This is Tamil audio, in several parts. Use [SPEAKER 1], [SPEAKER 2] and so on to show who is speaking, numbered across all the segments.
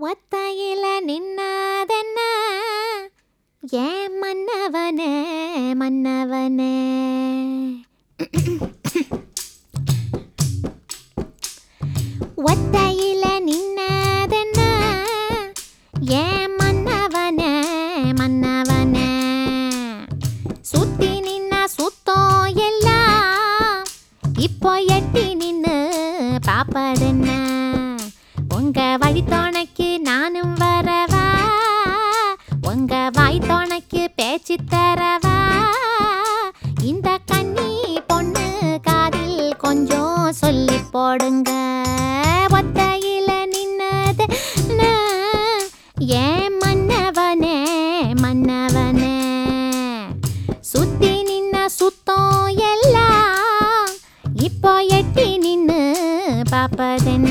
[SPEAKER 1] ஒத்தையில நின்னாதென்ன ஏன் மன்னவனே மன்னவனே ஒத்தையில நின்னதென்ன ஏன் மன்னவனே மன்னவனே சுத்தி நின்ன சுத்தம் எல்லாம் இப்போ எட்டி நின்னு பாப்பதென்ன உங்க வழி துணைக்கு நானும் வரவா உங்க வாய் துணைக்கு பேச்சு தரவா இந்த கண்ணி பொண்ணு காதில் கொஞ்சம் சொல்லி போடுங்க ஒத்தையில நின்னது நான். ஏன் மன்னவனே மன்னவனே சுத்தி நின்ன சுத்தம் எல்லாம் இப்போ எட்டி நின்னு பாப்பதென்ன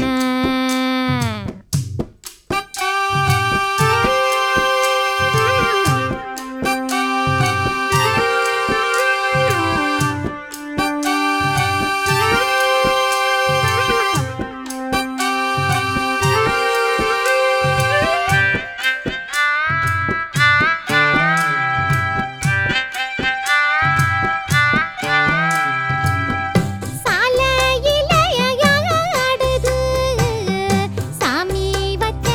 [SPEAKER 1] சாலையில ஆடுது சாமி வச்ச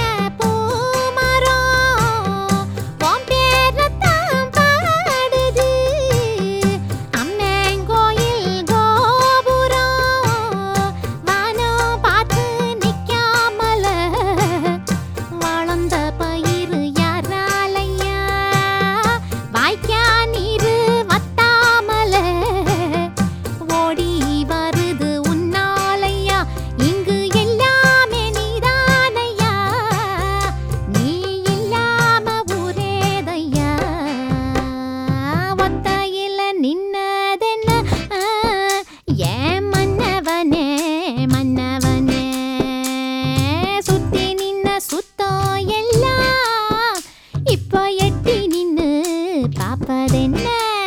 [SPEAKER 1] பூமரம் உன் பேரத்தான் பாடுது அம்மங்கோயில் கோபுரம் வானம் பார்த்து நிக்காமல வளர்ந்த பயிறு யாராலையா வாய்க்கா நீரு வத்தாமல ஓடி வருது உன்னாலையா இங்கு எல்லாமே நீதானையா நீ இல்லாம ஊரேதையா ஒத்தையில நின்னதென்ன ஆ, ஏன் மன்னவனே மன்னவனே சுத்தி நின்ன சுத்தம் எல்லாம் இப்போ எட்டி நின்னு பாப்பதென்ன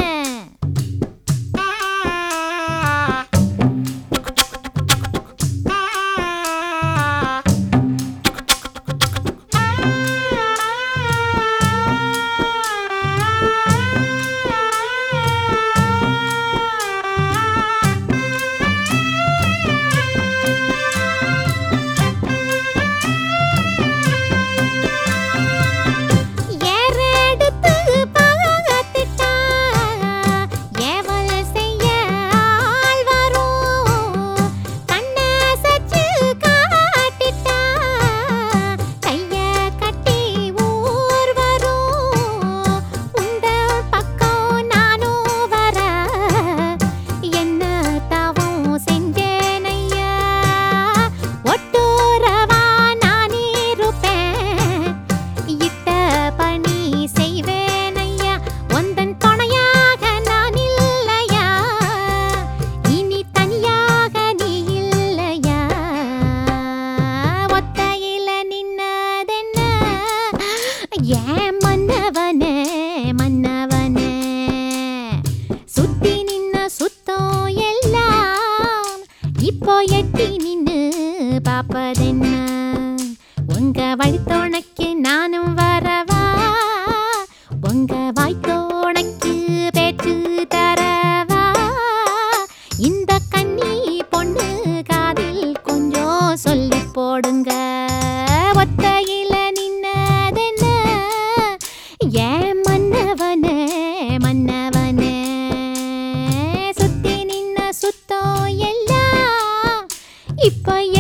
[SPEAKER 1] ஏறெடுத்து பார்த்துட்டா, ஏவல் செய்ய ஆள் வரும். கண்ணசைச்சு காட்டிட்டா, கைய கட்டி ஊர் வரும். உந்தன் பக்கம் நானும் வர, என்ன தவம் செஞ்சேனையா? ஒட்டுறவா நான் இருப்பேன் இட்ட பணி செய்வேனையா உந்தன் துணையாக நான் இல்லையா இனி தனியாக நீ இல்லையா ஒத்தையில நின்னதென்ன ஏன் மன்னவனே மன்னவனே சுத்தி நின்ன சுத்தம் எல்லாம் இப்போ எட்டி நின்னு பாப்பதென்ன உங்க வழித்தோணைக்கு நானும் வரவா உங்க வாய்த்தோணைக்கு பேச்சு தரவா இந்த கண்ணி பொண்ணு காதில் கொஞ்சம் சொல்லி போடுங்க ஒத்தையில நின்னதென்ன ஏன் மன்னவனே மன்னவனே சுத்தி நின்ன சுத்தம் எல்லாம் இப்போ